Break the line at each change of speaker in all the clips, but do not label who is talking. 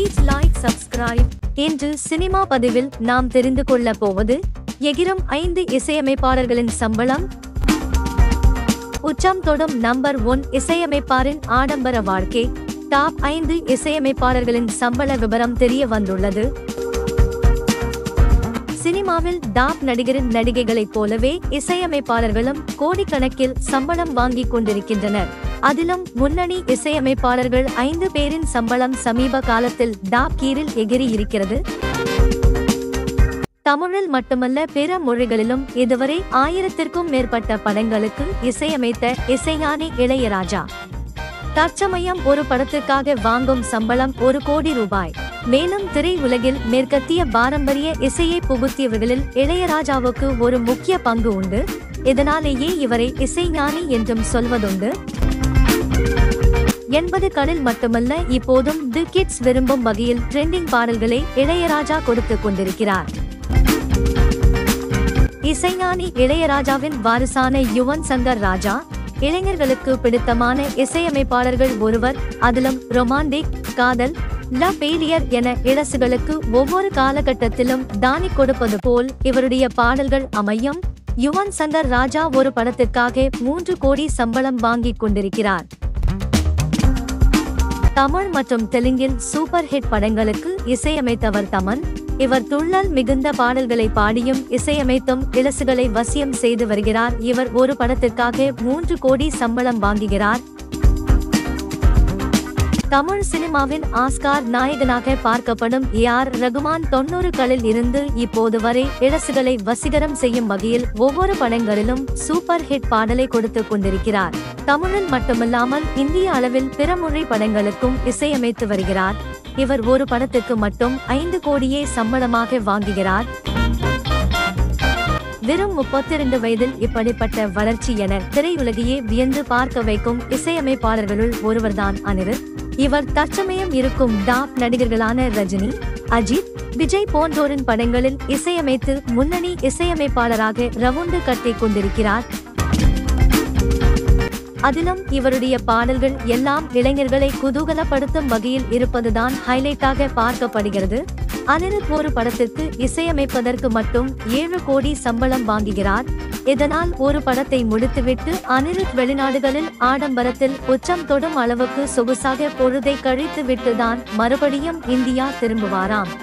please like subscribe இன்று cinema பதிவில் நாம் தெரிந்து கொள்ள போவது எகிரும் ஐந்து இசையமைப்பாளர்களின் சம்பளம் உச்சம் தொடும் நம்பர் ஒன் இசையமைப்பாரின் ஆடம்பர வாழ்க்கை டாப் ஐந்து இசையமைப்பாளர்களின் சம்பள விவரம் தெரிய வந்துள்ளது சினிமாவில் டாப் நடிகரின் நடிகைகளைப் போலவே இசையமைப்பாளர்களும் கோடிக்கணக்கில் சம்பளம் வாங்கிக் கொண்டிருக்கின்றனர் அதிலும் முன்னணி இசையமைப்பாளர்கள் ஐந்து பேரின் சம்பளம் சமீப காலத்தில் டாப் கீரில் எகிரி இருக்கிறது தமிழில் மட்டுமல்ல பிற மொழிகளிலும் இதுவரை ஆயிரத்திற்கும் மேற்பட்ட படங்களுக்கு இசையமைத்த இசைஞானி இளையராஜா தற்சமயம் ஒரு படத்துக்காக வாங்கும் சம்பளம் ஒரு கோடி ரூபாய் மேலும் திரை உலகில் மேற்கத்திய பாரம்பரிய இசையை புகுத்தியவர்களில் இளையராஜாவுக்கு ஒரு முக்கிய பங்கு உண்டு இதனாலேயே இவரை இசைஞானி என்றும் சொல்வதுண்டு எண்பது களில் மட்டுமல்ல இப்போதும் தி கிட்ஸ் விரும்பும் வகையில் ட்ரெண்டிங் பாடல்களை இளையராஜா கொடுத்துக் கொண்டிருக்கிறார் இசைஞானி இளையராஜாவின் வாரிசான யுவன் சங்கர் ராஜா இளைஞர்களுக்கு பிடித்தமான இசையமைப்பாளர்கள் ஒருவர் அதிலும் ரொமான்டிக் காதல் லவ் ஃபெயிலியர் என இளசுகளுக்கு ஒவ்வொரு காலகட்டத்திலும் தானி கொடுப்பது போல் இவருடைய பாடல்கள் அமையும் யுவன் சங்கர் ராஜா ஒரு படத்திற்காக மூன்று கோடி சம்பளம் வாங்கிக் கொண்டிருக்கிறார் தமிழ் மற்றும் தெலுங்கில் சூப்பர் ஹிட் படங்களுக்கு இசையமைத்தவர் தமன் இவர் துள்ளல் மிகுந்த பாடல்களை பாடியும் இசையமைத்தும் இலசுகளை வசியம் செய்து வருகிறார் இவர் ஒரு படத்திற்காக மூன்று கோடி சம்பளம் வாங்குகிறார் தமிழ் சினிமாவின் ஆஸ்கார் நாயகனாக பார்க்கப்படும் ஏ ஆர் ரகுமான் தொண்ணூறுகளில் இருந்து இப்போது வரை இளசுகளை வசீகரம் செய்யும் வகையில் ஒவ்வொரு படங்களிலும் சூப்பர் ஹிட் பாடலை கொடுத்துக் கொண்டிருக்கிறார் தமிழில் மட்டுமல்லாமல் இந்திய அளவில் பிற மொழி படங்களுக்கும் இசையமைத்து வருகிறார் இவர் ஒரு படத்துக்கு மட்டும் ஐந்து கோடியே சம்பளமாக வாங்குகிறார் வெறும் முப்பத்தி இரண்டு வயதில் இப்படிப்பட்ட வளர்ச்சி என திரையுலகையே வியந்து பார்க்க வைக்கும் இசையமைப்பாளர்களுள் ஒருவர்தான் அனிருத் இவர் தற்சமயம் இருக்கும் டாப் நடிகர்களான ரஜினி அஜித் விஜய் போன்றோரின் படங்களில் இசையமைத்து முன்னணி இசையமைப்பாளராக ரவுண்டு கட்டிக் கொண்டிருக்கிறார் அதிலும் இவருடைய பாடல்கள் எல்லாம் இளைஞர்களை குதூகலப்படுத்தும் வகையில் இருப்பதுதான் ஹைலைட்டாக பார்க்கப்படுகிறது அனிருத் ஒரு படத்திற்கு இசையமைப்பதற்கு மட்டும் ஏழு கோடி சம்பளம் வாங்குகிறார் இதனால் ஒரு படத்தை முடித்துவிட்டு அனிருத் வெளிநாடுகளில் ஆடம்பரத்தில் உச்சம் தொடும் அளவுக்கு சொகுசாக பொழுதை கழித்து விட்டுதான் மறுபடியும் இந்தியா திரும்புவாராம்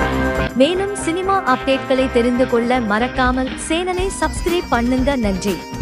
மேலும் சினிமா அப்டேட்களை தெரிந்து கொள்ள மறக்காமல் சேனலை சப்ஸ்கிரைப் பண்ணுங்க நன்றி